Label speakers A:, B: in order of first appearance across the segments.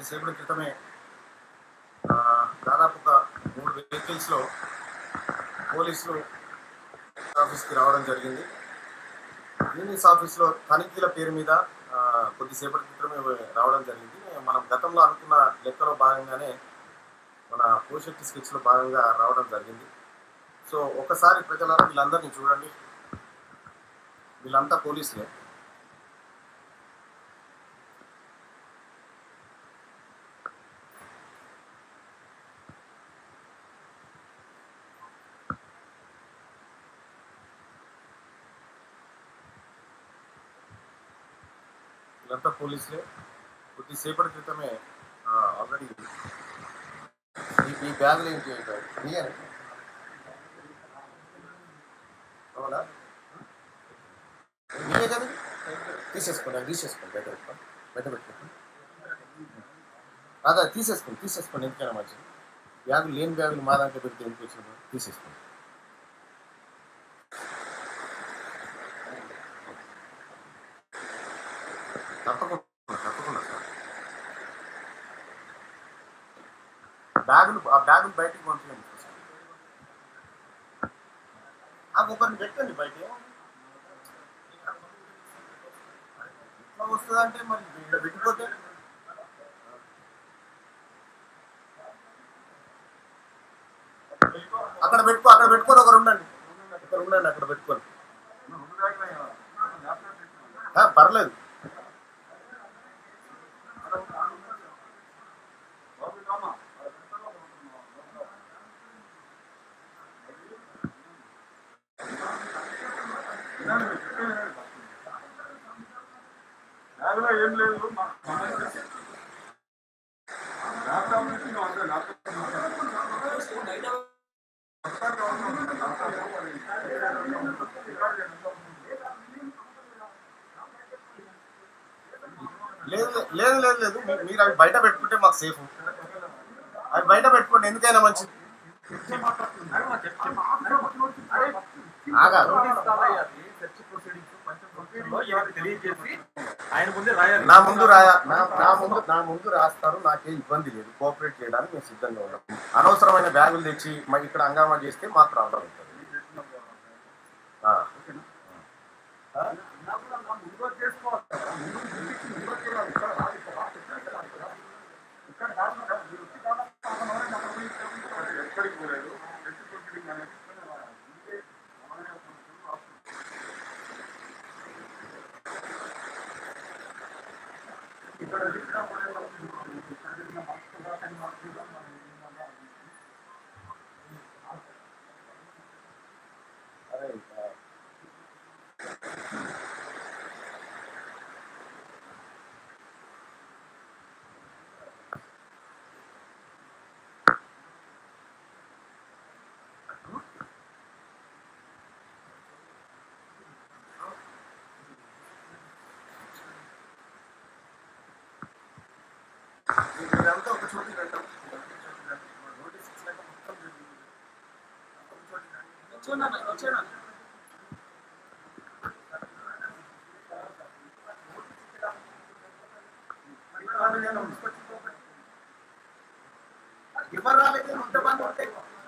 A: కొద్దిసేపటి క్రితమే ఆ, దాదాపు ఒక మూడు వెహికల్స్లో పోలీసులు ఆఫీస్కి రావడం జరిగింది యూనిస్ ఆఫీస్లో తనిఖీల పేరు మీద ఆ, కొద్దిసేపటి క్రితమే రావడం జరిగింది మనం గతంలో అనుకున్న లెక్కలో భాగంగానే మన పోషెట్టి స్కెచ్లో భాగంగా రావడం జరిగింది సో ఒకసారి ప్రజలారా వీళ్ళందరినీ చూడండి వీళ్ళంతా పోలీసులే వీళ్ళంతా పోలీసులే కొద్దిసేపటి క్రితమే ఆల్రెడీ ఈ ఈ బ్యాగులు ఏంటి మీయే అవునా మీరే కదా తీసేసుకోండి అది తీసేసుకోండి బయట పెట్టుకోండి బయట పెట్టుకోండి అదే తీసేసుకోండి తీసేసుకోండి ఎందుకైనా మంచిది బ్యాగులు లేని బ్యాగులు మా దాంట్లో పెడితే ఎందుకు వచ్చిన తీసేసుకోండి తప్పకుండా తప్పకుండా సార్ బ్యాగులు ఆ బ్యాగులు బయటికి పంపించండి సార్ ఆ ఒకరిని పెట్టండి బయట ఇట్లా వస్తుందంటే మరి ఇక్కడ పెట్టిపోతే అక్కడ పెట్టుకో అక్కడ పెట్టుకొని ఒకరు ఉండండి ఒకరు ఉండండి అక్కడ పెట్టుకొని ఆ, పర్లేదు
B: బ్యాగులో ఏం లేదు మా- ల్యాప్టాప్ నుంచి నువ్వు అంతే ల్యాప్టాప్
A: లేదు లేదు లేదు లేదు మీ- మీరు అవి బయట పెట్టుకుంటే మాకు సేఫ్ అవి బయట పెట్టుకోండి ఎందుకైనా మంచిది ఆగా
C: తెలియజేసి ఆయన ముందే రాయాలి
A: నా ముందు రాయా నా నా ముందు నా ముందు రాస్తారు నాకే ఇబ్బంది లేదు కోఆపరేట్ చేయడానికి మేము సిద్ధంగా ఉన్నాం అనవసరమైన బ్యాగులు తెచ్చి మాకు ఇక్కడ హంగామా చేస్తే మాకు ప్రాబ్లం అవుతుంది ఆ.
B: ఎక్కడికి పోలేదు ఎత్తుకుంటుంది మనకి
A: అరే, ఆ. ఇదంతా ఒక చోటు పెట్టాం నోటీస్ ఇచ్చినాక మొత్తం జరిగింది. ఒక చోటు పెట్టాం. ఎవరు రాలేదు ఇంతమంది ఉంటే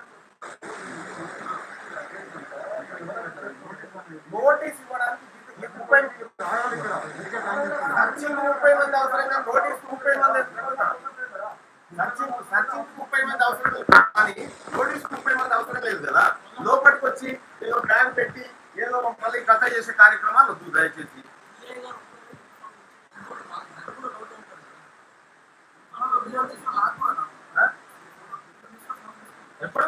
A: నోటీస్ ఇవ్వడానికి ఈ ముప్పై సర్చింగ్ ముప్పై మంది అవసరంగా నోటీస్ ముప్పై మంది సర్చింగ్ సర్చింగ్ ముప్పై మంది అవసరం లేదు కానీ నోటీస్ ముప్పై మంది అవసరం లేదు కదా లోపలికి వచ్చి ఏదో బ్యాగ్ పెట్టి ఏదో మళ్ళీ కథ చేసే కార్యక్రమాలు వద్దు దయచేసి ఆ? ఎప్పుడు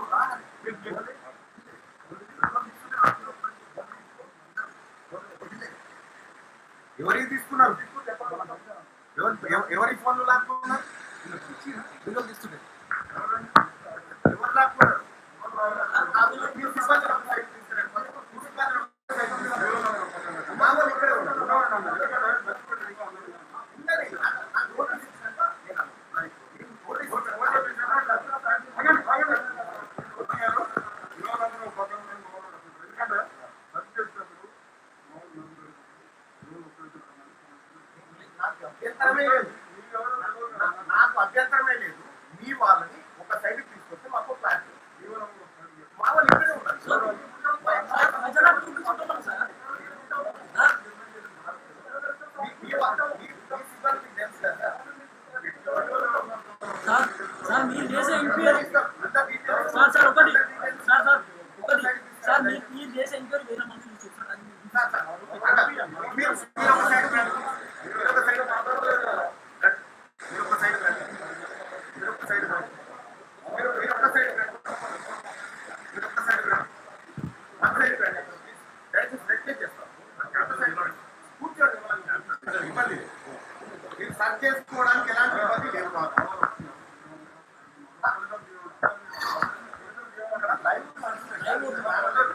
A: ఎవరికి తీసుకున్నారు ఎవరు ఎవ- ఎవరి ఫోన్లు లాక్కున్నారు వీళ్ళు తీసుకున్నారు ఎవరు లాక్కున్నారు మీరు తీసుకొచ్చిన సైట్ తీసుకురండి. తీసుకొచ్చిన సైట్ తీసుకురండి. మా వాళ్ళు ఇక్కడే ఉన్నారు. ఉన్నది. ఆ నోటీస్ ఇచ్చినాక నేను అన్నాను. నోటీస్ నాకు అభ్యంతరమే లేదు. నా-
D: మీరు మీరు చేసే ఎంక్వైరీ వేరే మంది చూస్తారు అది మీరు
A: సార్, సార్, మీరు మీరు ఒక సైడ్ రండి. మీరు ఒక సైడ్ రండి. మీరు ఒక సైడ్ రండి. మీరు ఒక సైడ్ రండి. మీరు మీరు ఒక సైడ్ రండి. మీరు ఒక సైడ్ రండి. ఒక సైడ్ రండి. దయచేసి రెక్టిఫై చేస్తాం. ఒక సైడ్ రండి. కూర్చోండి. ఇబ్బంది లేదు. మీరు సర్చ్ చేసుకోవడానికి ఎలాంటి ఇబ్బంది లేదు మాకు. లైవ్ లైవ్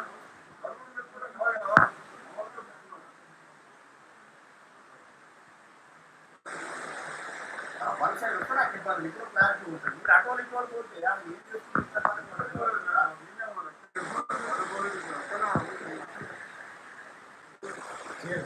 A: వన్ సైడ్ వస్తే నాకు ఇబ్బంది ఇప్పుడు క్లారిటీ ఉంటుంది మీరు అటు వాళ్ళు ఇటు వాళ్ళు పోతే అది ఏం చేస్తుంది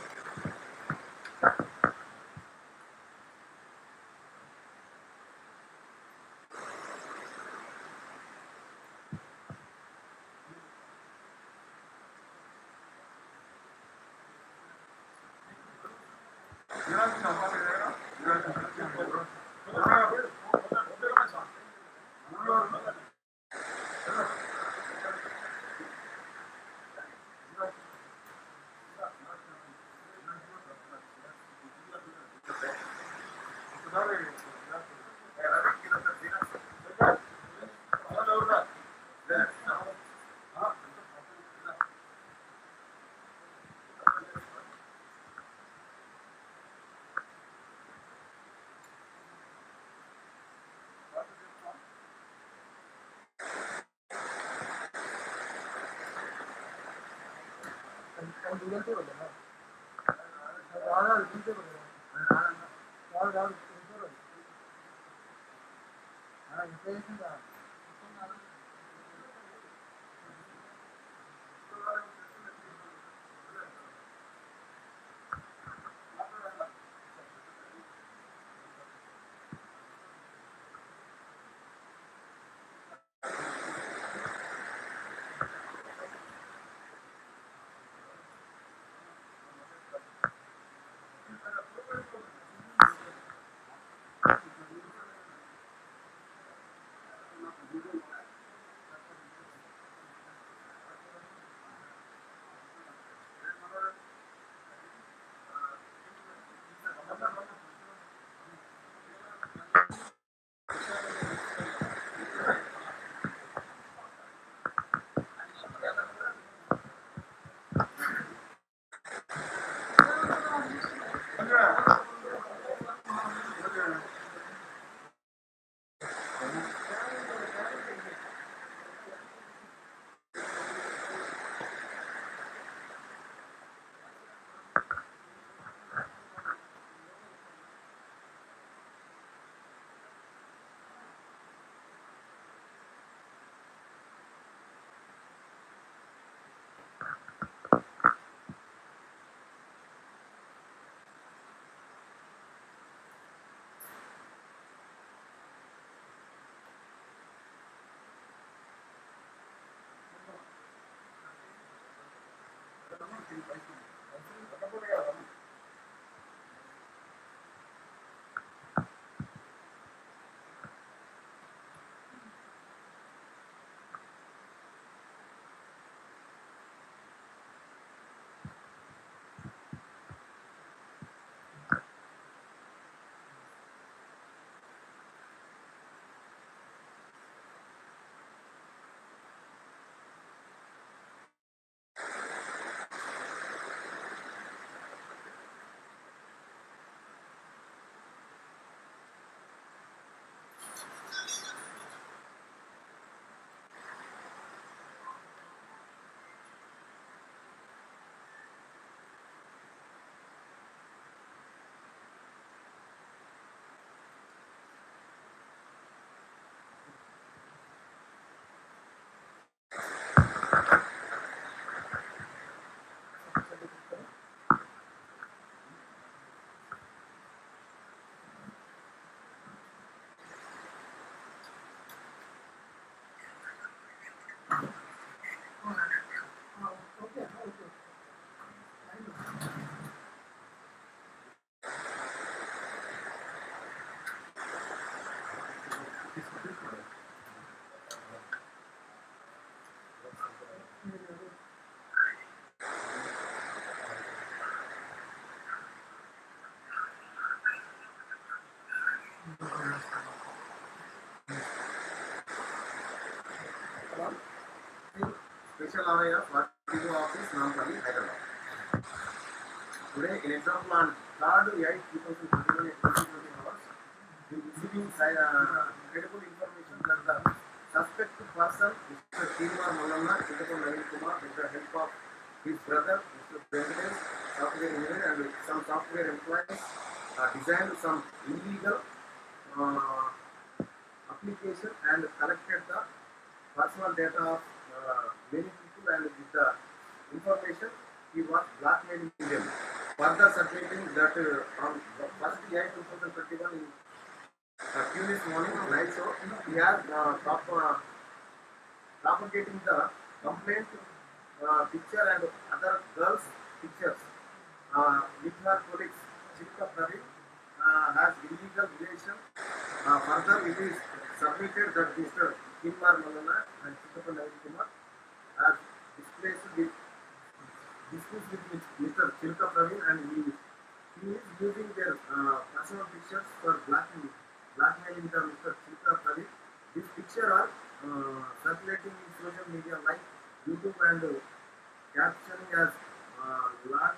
A: Special area for PO office, Nampally, Hyderabad. Today, in example on third eight two thousand twenty-one at twenty twenty hours, we receiving si- uh, credible information that the suspected person, Mr. Kirmar Mallanna, Chitapur Navin Kumar, with the help of his brother, Mr. Venkatesh, software engineer, and some software employees, uh, designed some illegal uh, application and collected the personal data of uh, many people and with the information he was blackmailing them. Further circulating that uh, from the first year 2021 in uh, Tunis morning night show, he has uh, prop- uh, propagating the complaint uh, picture and other girls' pictures uh, with her colleagues. Chika Praveen uh, has illegal relation. Uh, further, it is submitted that Mr. Kinmar Malana and Chikapa Navin Kumar have displaced with discussed with Mr. Chilka Praveen and he, he is using their uh, personal pictures for blackmailing, blackmailing the Mr. Chilka Praveen. This picture are uh, circulating in social media like YouTube and uh, captioning as uh, large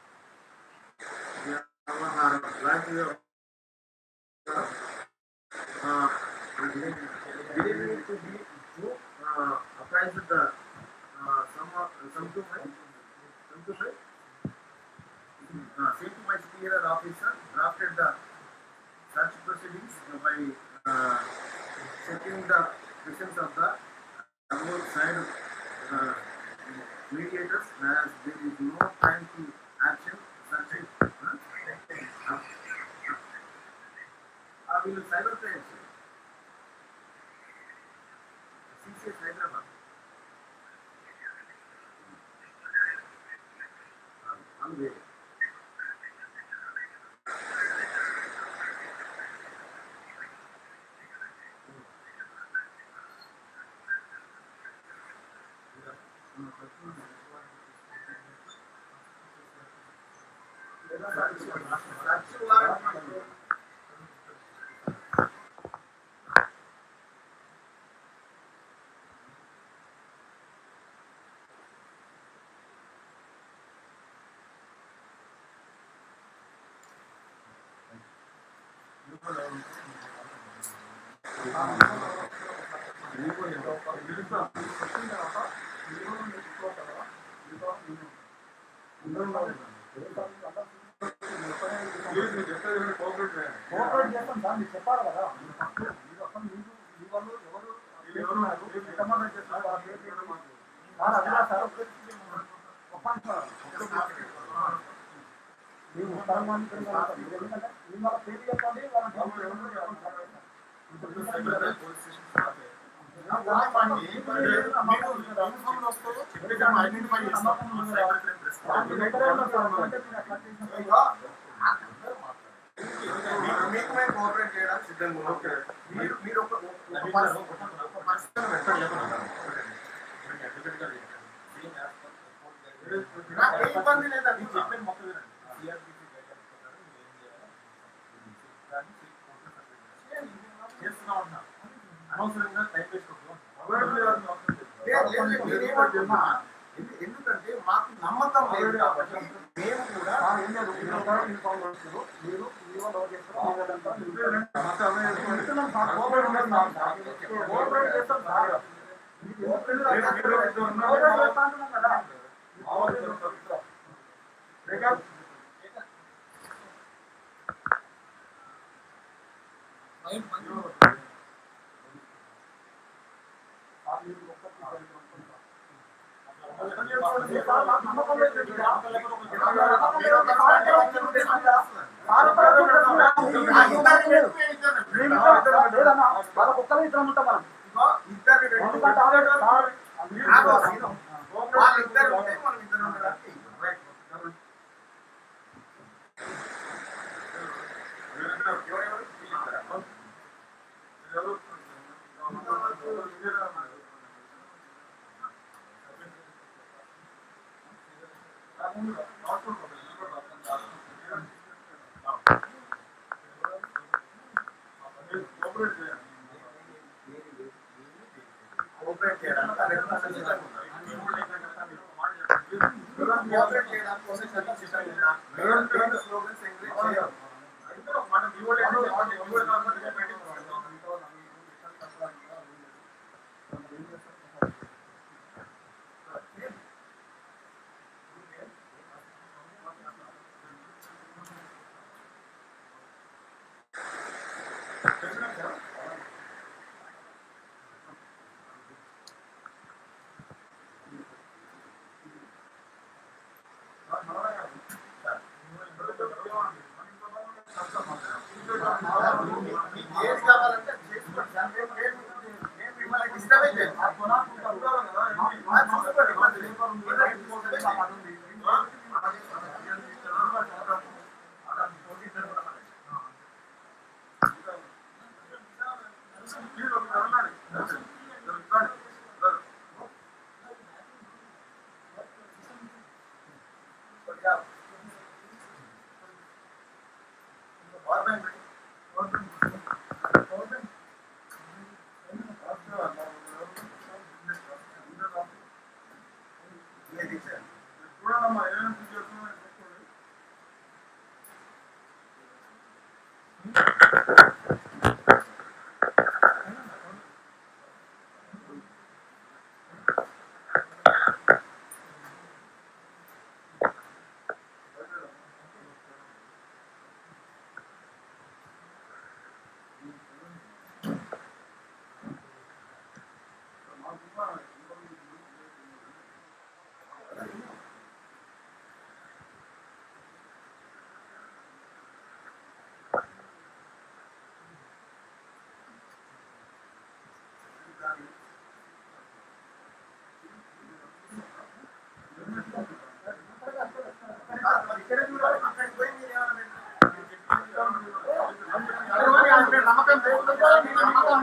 A: వ్యవహారం లాంటి uh, believing to be true, uh, apprised the uh, some of some to my some to my uh, same to my superior officer drafted the search proceedings by uh, checking the presence of the above side uh, mediators as there is no time to action such a uh, I will cyber crime. CCS Hyderabad. Uh, on way. Search warrant.
B: Please మీరు చెప్పేది cooperate చేయండి
C: cooperate చేస్తాం sir మీరు చెప్పాలి కదా మీరు first మీరు అసలు మీరు మీ వాళ్ళు ఎవరు చేస్తున్నారు ఎంతమంది చేస్తున్నారు వాళ్ళ పేరు ఏంటి? సార్ అది కాదు సార్ ఒప్పందం సార్. మీరు ఉత్తరం మాట్లాడుతున్నారు కదా. మీరు ఎందుకంటే మీ వాళ్ళ పేరు చెప్పండి వాళ్ళ పేరు ఎవరు చెప్పండి సార్. దానికి దగ్గరే ఉన్నారు సార్. అంటే మీరు అట్లా చేసినప్పుడు
A: మీకు మేము కోఆపరేట్ చేయడానికి సిద్ధంగా ఉన్నాం మీరు మీరు ఒక ఒక పర్సన్ ఒక పర్సన్ నాకు ఏ ఇబ్బంది లేదండి
C: చెప్పేది మొత్తం వినండి. చేస్తున్నా ఉన్నా అనవసరంగా టైం వేస్ట్
A: లేదు, లేదు, లేదు, మీరేమంటున్నా? ఎందు- ఎందుకంటే మాకు నమ్మకం లేదు కాబట్టి మేము కూడా
C: సార్ ఏం లేదు మీరు ఒక ఇన్ఫార్మ్ చేస్తారు మీరు మీ వాళ్ళు ఎవరు చేస్తారు మీ వాళ్ళంతా మీరు చెప్తున్నాం సార్ కోఆపరేట్ చేస్తాం సార్ కోఆపరేట్ చేస్తాం సార్ మీకు ఎందుకు తెలియదు అర్థం కాదు. కోఆపరేట్ చేస్తా అంటున్నాం కదా సార్ మీరు ఒక్కటి సార్ నాకు నమ్మకం లేదు సార్. నమ్మకం లేదు. సార్ సార్ ఒక రోజు చెప్తున్నా.
A: ఆ ఇద్దరిని
C: లేదు.
A: పెట్టి ఇద్దరిని పెట్టి.
C: మేము ఇద్దరం లేదన్నా వాళ్ళకి ఒక్కరే ఇద్దరం ఉంటాం మనం
A: ఇదిగో, ఇద్దరిని పెట్టి.
C: ఎందుకంటే ఆల్రెడీ సార్
A: ఆగో, ఆగో. వాళ్ళిద్దరు ఉంటే మనం ఇద్దరు ఉండడానికి ఎవరెవరు పిలుస్తారా? కోఆపరేట్ చేయడానికి అదే సిద్ధంగా ఉన్నారు. కోఆపరేట్ చేయడానికి కోసం చట్టం సిస్టమ్ లేదా మెయిన్ మెయిన్ స్లోగన్స్ ఎంకరేజ్ చేయాలి
B: మనం ఇవ్వడే ఇవ్వడే కాకుండా పెట్టింగ్
A: మీకు ఏది కావాలంటే అది చేసుకోండి సార్ మేము మేము మేము మిమ్మల్ని డిస్టర్బే చేయం అది చూసుకోండి ఇబ్బంది లేదు.
B: చూడమ్మా ఏమేమి చేస్తున్నాయో చూసుకోండి
A: ఇక్కడ చూడాలి అక్కడికి పోయి మీరు ఏమన్నా నమ్మకం నమ్మకం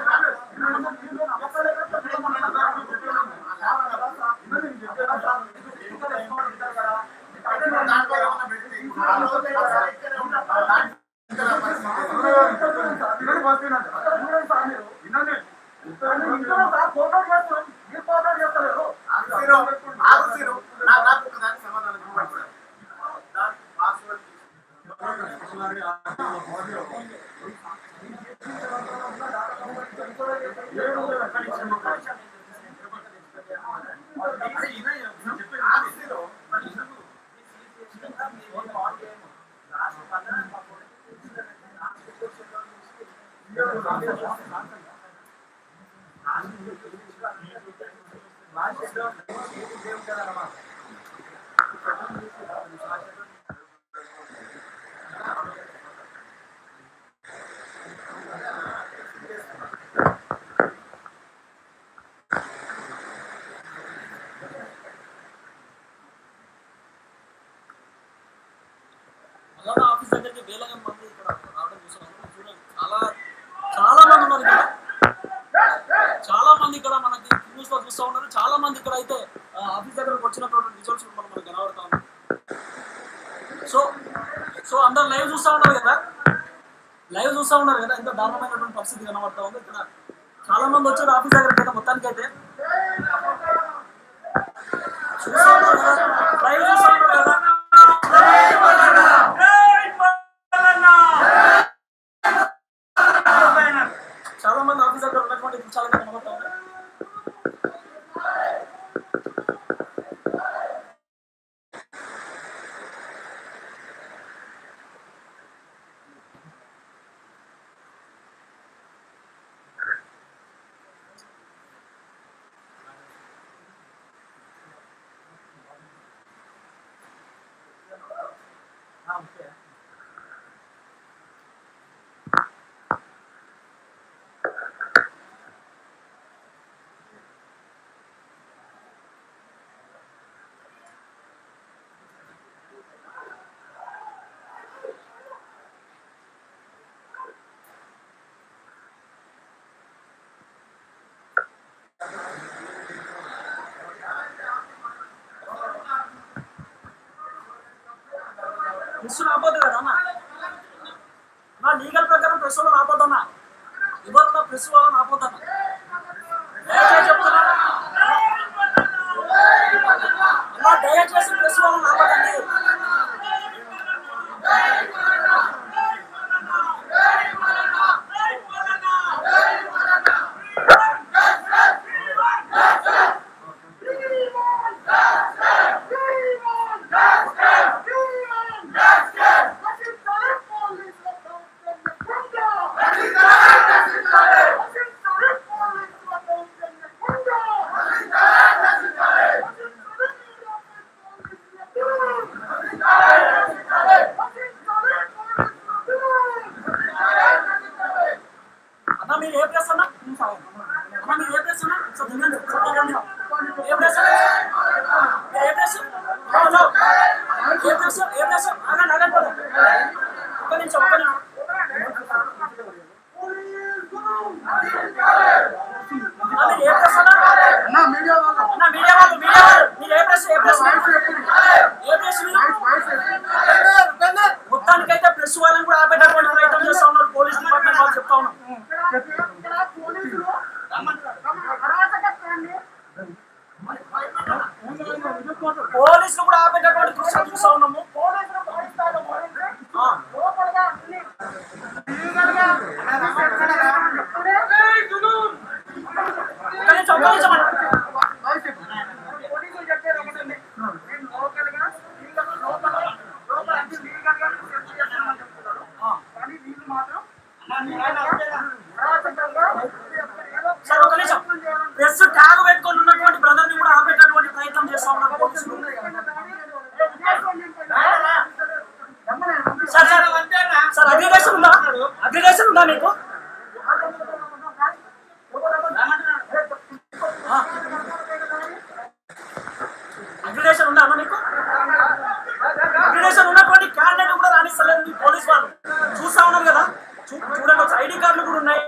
A: నాకు ఒక దానికి సమాధానం చెప్పండి సార్ దానికి పాస్వర్డ్
D: మల్లన్న ఆఫీస్ దగ్గరికి వేలగా మంది ఇక్కడ రావడం చూసాను చూడండి చాలా చాలా మంది ఉన్నారు ఇక్కడ చాలా మంది ఇక్కడ మనకి న్యూస్ లో చూస్తూ ఉన్నారు చాలా మంది ఇక్కడ అయితే ఆ, ఆఫీస్ దగ్గరకు వచ్చినటువంటి రిజల్ట్స్ మనకు మనకు కనబడతా ఉన్నాయి సో సో అందరు లైవ్ చూస్తూ ఉన్నారు కదా లైవ్ చూస్తూ ఉన్నారు కదా ఎంత దారుణమైనటువంటి పరిస్థితి కనబడతా ఉంది ఇక్కడ చాలా మంది వచ్చారు ఆఫీస్ దగ్గరికి అయితే మొత్తానికి అయితే చూస్తూ ఉన్నారు కదా లైవ్ చూస్తూ ఉన్నారు కదా చాలా మంది ఆఫీస్ దగ్గర ఉన్నటువంటి దృశ్యాలు అయితే కనబడతా ఉన్నాయి ప్రెస్ ఆపొద్దు కదా అన్న నా లీగల్ ప్రకారం ప్రెస్ వాళ్ళని ఆపొద్దన్నా ఎవరు ప్రెస్ వాళ్ళని ఆపొద్దన్నా దయచేసి చెప్తున్నా అన్నా దయచేసి ప్రెస్ ప్రెస్ వాళ్ళని ఆపదండి అన్న మీరు ఏ ప్రెస్ అన్న అన్న మీరు ఏ ప్రెస్ అన్న ఒకసారి దిగండి, ఒకసారి దిగండి. ఏ ప్రెస్ అన్న? మీరు ఏ ప్రెస్ హలో ఏ ప్రెస్ ఏ ప్రెస్ ఆగండి ఆగండి పద. ఒక్క నిమిషం ఒక్క నిమిషం అన్న, మీరు ఏ ప్రెస్ అన్న
C: అన్నా మీడియా వాళ్ళు
D: అన్న మీడియా వాళ్ళు మీడియా వాళ్ళు మీరు ఏ ప్రెస్ ఏ ప్రెస్ ఏ ప్రెస్ మీరు మొత్తానికైతే ప్రెస్ వాళ్ళని కూడా ఆపేటటువంటి ప్రయత్నం చేస్తా ఉన్నారు పోలీస్ డిపార్ట్మెంట్ వాళ్ళు చెప్తా ఉన్నారు పోలీసులు కూడా ఆపేటటువంటి దృశ్యాలు చూస్తా ఉన్నాము ఆ. ఒక్క నిమిషం ఒక్క నిమిషం అన్న. ఆ. సార్ ఒక నిమిషం ప్రెస్ ట్యాగ్ పెట్టుకొని ఉన్నటువంటి బ్రదర్ ని కూడా ఆపేటటువంటి ప్రయత్నం చేస్తా ఉన్నారు పోలీసులు సార్ సార్ సార్ అగ్రిగేషన్ ఉందా అగ్రిగేషన్ ఉందా మీకు అగ్రిగేషన్ ఉందా అన్న మీకు అగ్రిగేషన్ ఉన్నటువంటి క్యాండిడేట్ కూడా రాణిస్తలేదు మీ పోలీస్ వాళ్ళు చూస్తా ఉన్నారు కదా చూ- చూడండి వచ్చి ఐడి కార్డులు కూడా ఉన్నాయి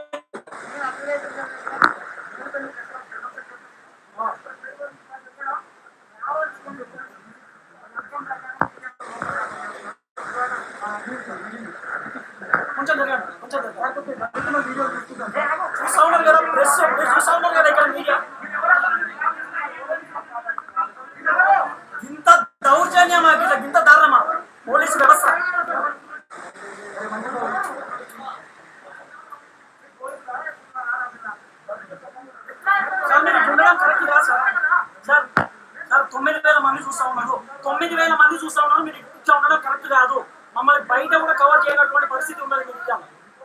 D: కొంచెం జరగండి కొంచెం జరగండి చూస్తా ఉన్నారు కదా ప్రెస్ మీరు చూస్తా ఉన్నారు కదా ఇక్కడ మీడియా ఇంత దౌర్జన్యమా ఇట్లా ఇంత దారుణమా పోలీసు వ్యవస్థ సార్ మీరు ఇట్లా ఉండడం కరెక్ట్ కాదు సార్ సార్ సార్ తొమ్మిది వేల మంది చూస్తా ఉన్నారు తొమ్మిది వేల మంది చూస్తా ఉన్నారు మీరు ఇట్లా ఉండడం కరెక్ట్ కాదు మమ్మల్ని బయట కూడా కవర్ చేయనటువంటి పరిస్థితి ఉన్నది మీరు ఇట్లా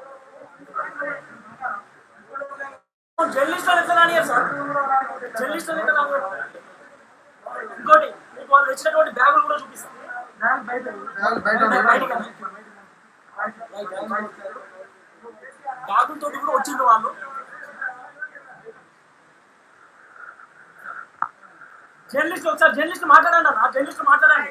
D: జర్నలిస్ట్ ఎట్లా రానియారు సార్ జర్నలిస్ట్ ఎట్లా రానియారు ఇంకోటి మీకు వాళ్ళు తెచ్చినటువంటి బ్యాగులు కూడా చూపిస్తాం బయటికి రండి. బ్యాగులతో కూడా వచ్చిండ్రు వాళ్ళు జర్నలిస్ట్ ఒకసారి జర్నలిస్ట్ మాట్లాడండి అన్న జర్నలిస్ట్ మాట్లాడండి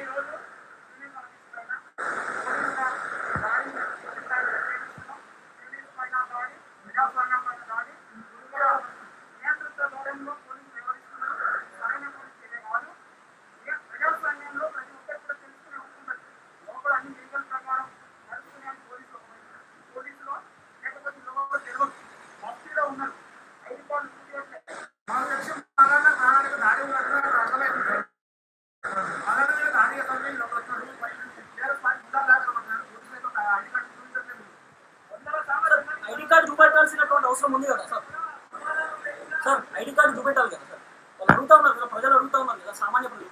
D: ఐడి కార్డు చూపెట్టాల్సినటువంటి అవసరం ఉంది కదా సార్ సార్ ఐడి కార్డు చూపెట్టాలి కదా సార్ వాళ్ళు అడుగుతా ఉన్నారు కదా ప్రజలు అడుగుతా ఉన్నారు కదా సామాన్య ప్రజలు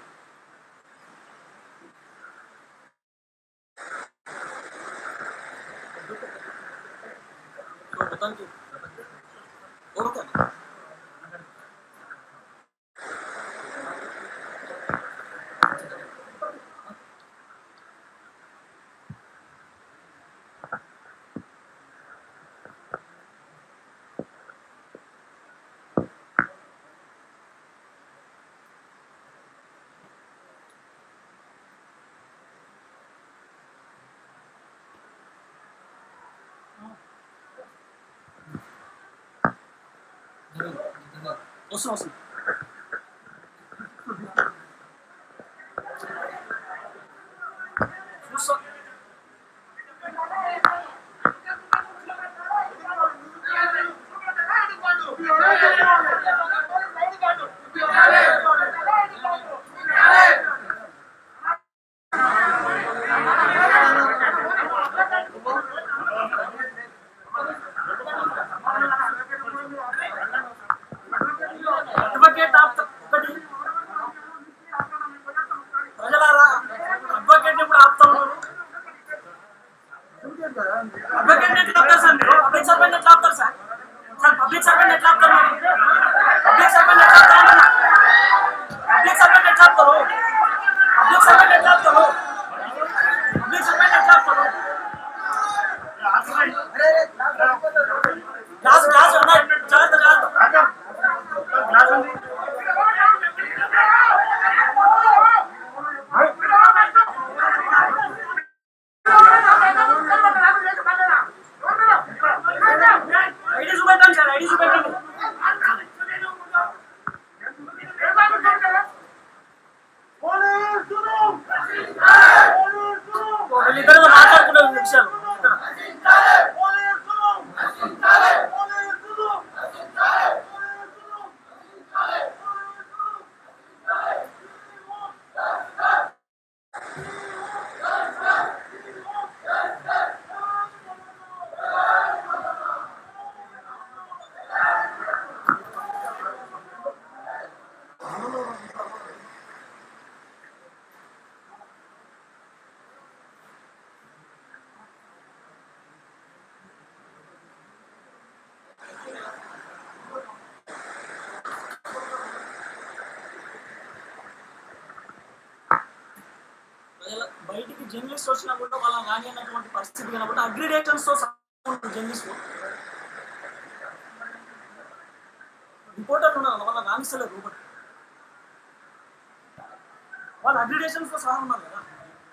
D: సో మొత్తానికి ఓకే వస్తున్నా వస్తున్నా చూస్తా వీళ్ళిద్దరు మాట్లాడుకునే విషయాలు ప్రజల బయటికి జర్నలిస్ట్ వచ్చినా కూడా వాళ్ళ కానీ అన్నటువంటి పరిస్థితి కనబడి అగ్రిడేషన్స్ తో జర్నలిస్ట్ రిపోర్టర్లు ఉన్నారు వాళ్ళ రాణిస్తలేరు రూపటి వాళ్ళ అగ్రిడేషన్స్ తో సహా ఉన్నారు కదా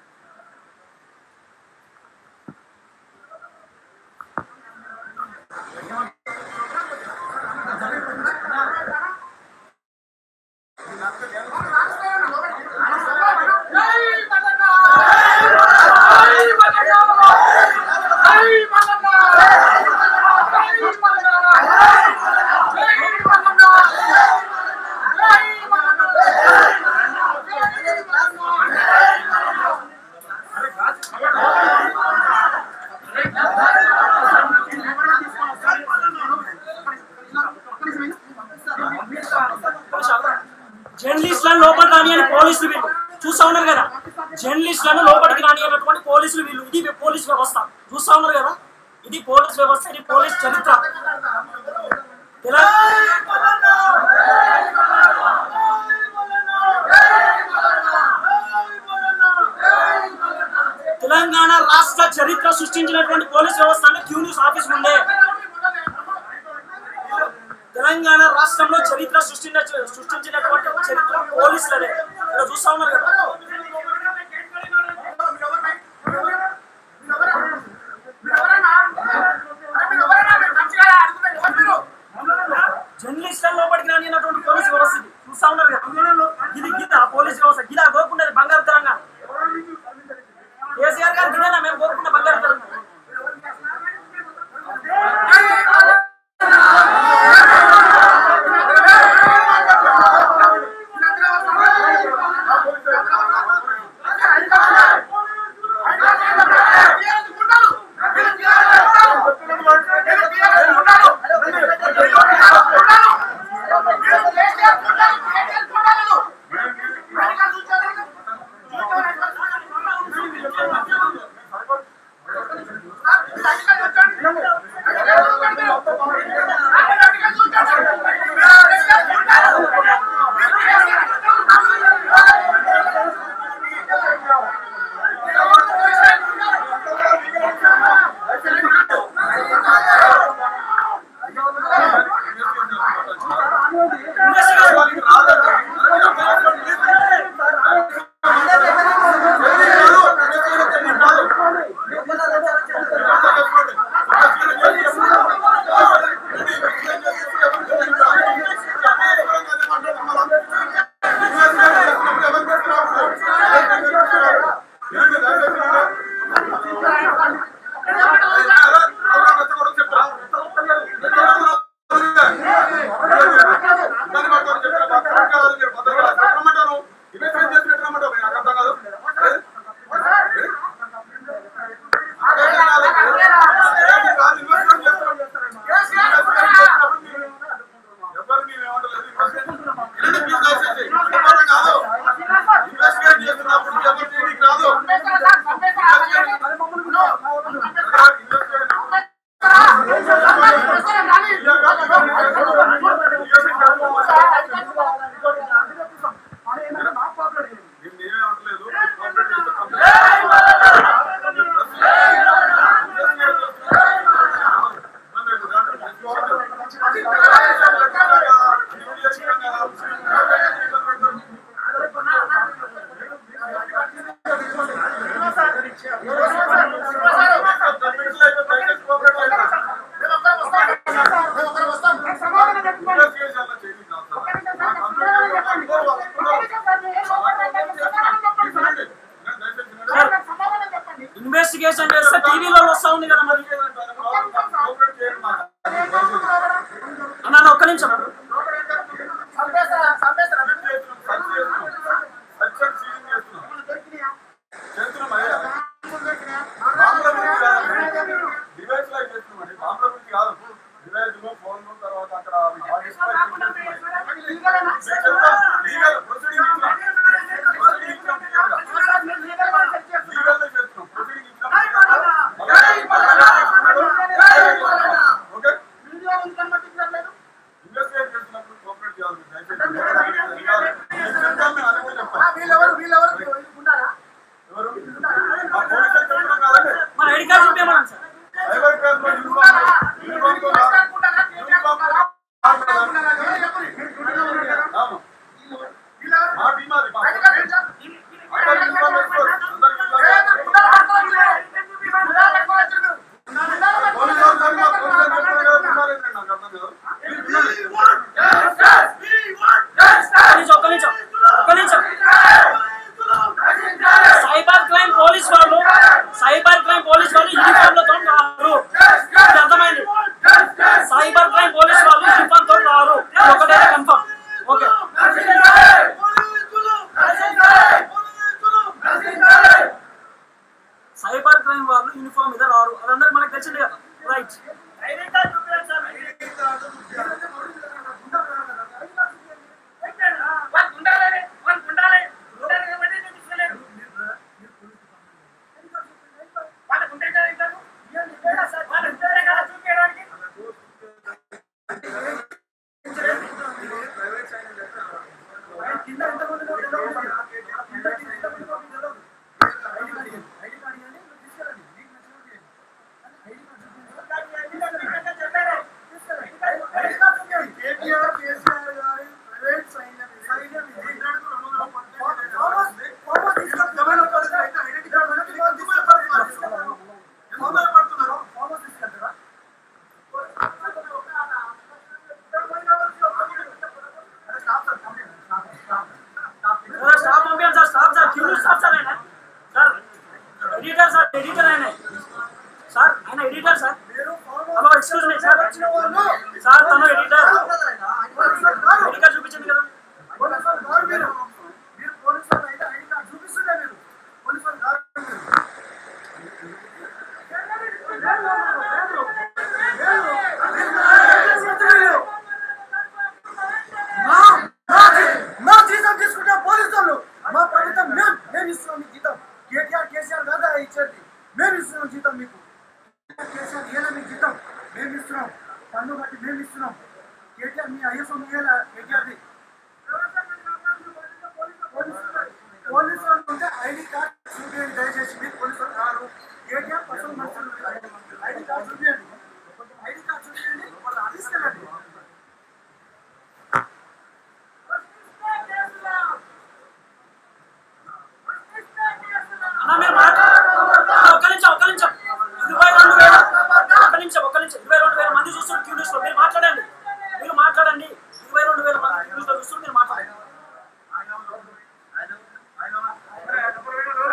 D: జర్నలిస్టులను లోపలికి రాని అని పోలీసులు వీళ్ళు చూస్తా ఉన్నారు కదా జర్నలిస్టులను లోపలికి రాని అన్నటువంటి పోలీసులు వీళ్ళు ఇది పోలీస్ వ్యవస్థ చూస్తా ఉన్నారు కదా ఇది పోలీస్ వ్యవస్థ ఇది పోలీస్ చరిత్ర తెలంగాణ రాష్ట్ర చరిత్ర సృష్టించినటువంటి పోలీస్ వ్యవస్థ అంటే క్యూ న్యూస్ ఆఫీస్ ఉండే తెలంగాణ రాష్ట్రంలో చరిత్ర సృష్టించిన సృష్టించినటువంటి చరిత్ర పోలీసులదే ఇక్కడ చూస్తా ఉన్నారు కదా జర్నలిస్టుల లోపలికి రాని అన్నటువంటి పోలీసు వ్యవస్థ ఇది చూస్తా ఉన్నారు కదా ఇది గీత పోలీసు వ్యవస్థ గీత కోరుకునేది బంగారు తెలంగాణ కేసీఆర్ గారు గిదేనా మేము కోరుకున్న బంగారు తెలంగాణ
B: Thank you.
C: వీళ్ళెవరు వీళ్ళెవరు ఉన్నారా
B: ఎవరు? ఆ పోలీసులు చెప్పడం కాదండి.
D: మన ఐడి కార్డు చూపించమని సార్
B: సైబర్ క్రైమ్ లో యూనిఫామ్ యూనిఫామ్ తో రా- యూనిఫామ్ తో రా- అవును. మా టీం అది మా అందరూ యూనిఫామ్ వేసుకోరు. అందరూ యూనిఫామ్ వేసుకోరు. పోలీసు వాళ్ళు సరిగ్గా పోలీసు వాళ్ళు చెప్పడం కదా, ఉన్నారు ఏంటండి నాకు అర్థం కాదు. మీరు వినండి.
D: ఒక్క నిమిషం ఒక్క నిమిషం ఒక్క నిమిషం సైబర్ క్రైమ్ పోలీస్ వాళ్ళు సైబర్ క్రైమ్ పోలీస్ వాళ్ళు యూనిఫామ్ లతో రారు ఇది అర్థమైంది సైబర్ క్రైమ్ పోలీస్ వాళ్ళు యూనిఫామ్ తో రారు ఇది ఒకటే కన్ఫర్మ్ ఓకే సైబర్ క్రైమ్ వాళ్ళు యూనిఫామ్ మీద రారు అదందరికి మనకు తెలిసింది కదా రైట్
C: కేటీఆర్ కేసీఆర్ గారి ప్రైవేట్ సైన్యం సైన్యం ఇది. ఫార్మస్- ఫార్మస్ తీసుకొని జమానా పడితే అయితే ఐడెంటిటీ కార్డు అనేది మీకు తీసుకెళ్తారు. ఎందుకు భయపడుతున్నారు? ఫార్మస్ తీసుకెళ్తారా? అరే stop sir, complete. Stop, stop, stop.
D: Staff పంపించాలి సార్ స్టాఫ్ సార్ క్యూ స్టాఫ్ సార్ ఆయన సార్ ఎడిటర్ సార్ ఎడిటర్ ఆయన సార్ ఆయన ఎడిటర్ సార్
C: మీరు ఫార్మస్
D: హలో ఎక్స్క్యూజ్ మీ సార్
C: వచ్చిన వాళ్ళు
D: సార్ తను ఎడిటర్
C: పోలీసులు కాదు.
D: ఎడిటర్ చూపించండి కదా
C: పోలీసులు కాదు మీరు. మీరు పోలీసులు అయితే ఐడి కార్డు చూపిస్తుండే మీరు. పోలీసులు కాదు మీరు. మా- మా జీ- మా జీతం తీసుకుంటే పోలీసులు మా ప్రభుత్వం మేము మేము ఇస్తున్నాం మీకు జీతం కేటీఆర్ కేసీఆర్ కాదా ఇచ్చేది మేము ఇస్తున్నాం జీతం మీకు కేసీఆర్ ఇయ్యాలా మీకు జీతం మేము ఇస్తున్నాం పన్ను బట్టి మేము ఇస్తున్నాం కేటీఆర్ మీ ఐఎఫ్ఎం ఇయ్యాలా కేటీఆర్ది పోలీసు వాళ్ళు ఉంటే ఐడి కార్డ్ చూపించండి దయచేసి మీరు పోలీసు వాళ్ళు రారు కేటీఆర్ పర్సనల్ మనుషులు ఐడి కార్డ్ చూపించండి ఐడి కార్డ్ చూపించండి వాళ్ళు తీసుకెళ్ళండి
D: అన్న మీరు మాట్లాడ ఒక్క నిమిషం ఒక్క నిమిషం ఇరవై రెండు వేల ఒక్క నిమిషం ఒక్క నిమిషం ఇరవై రెండు వేల మంది చూస్తున్నారు క్యూ న్యూస్ లో మీరు మాట్లాడండి మీరు మాట్లాడండి ఇరవై రెండు వేల మంది క్యూ న్యూస్ లో చూస్తున్నారు మీరు మాట్లాడండి
B: ఆయన ఆయన ఆయన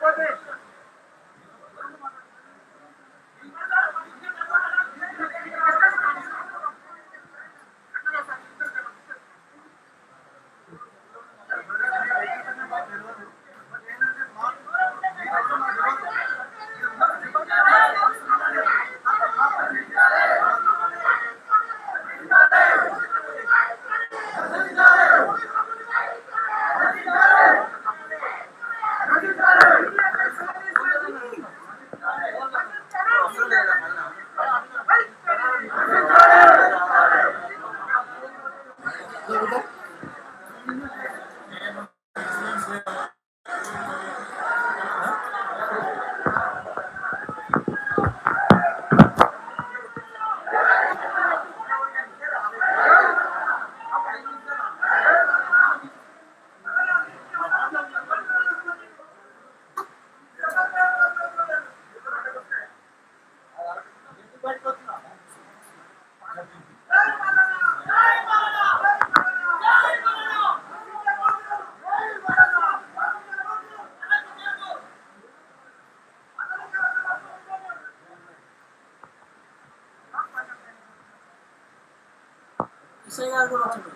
D: విషయ్ గారు కూడా వచ్చాడు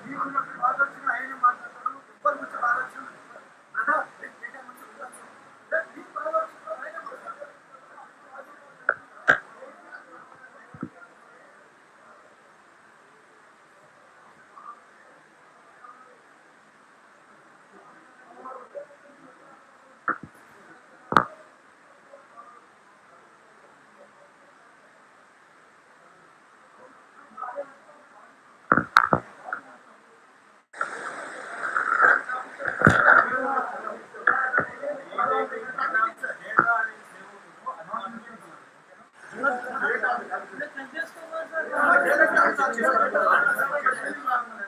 B: Thank you.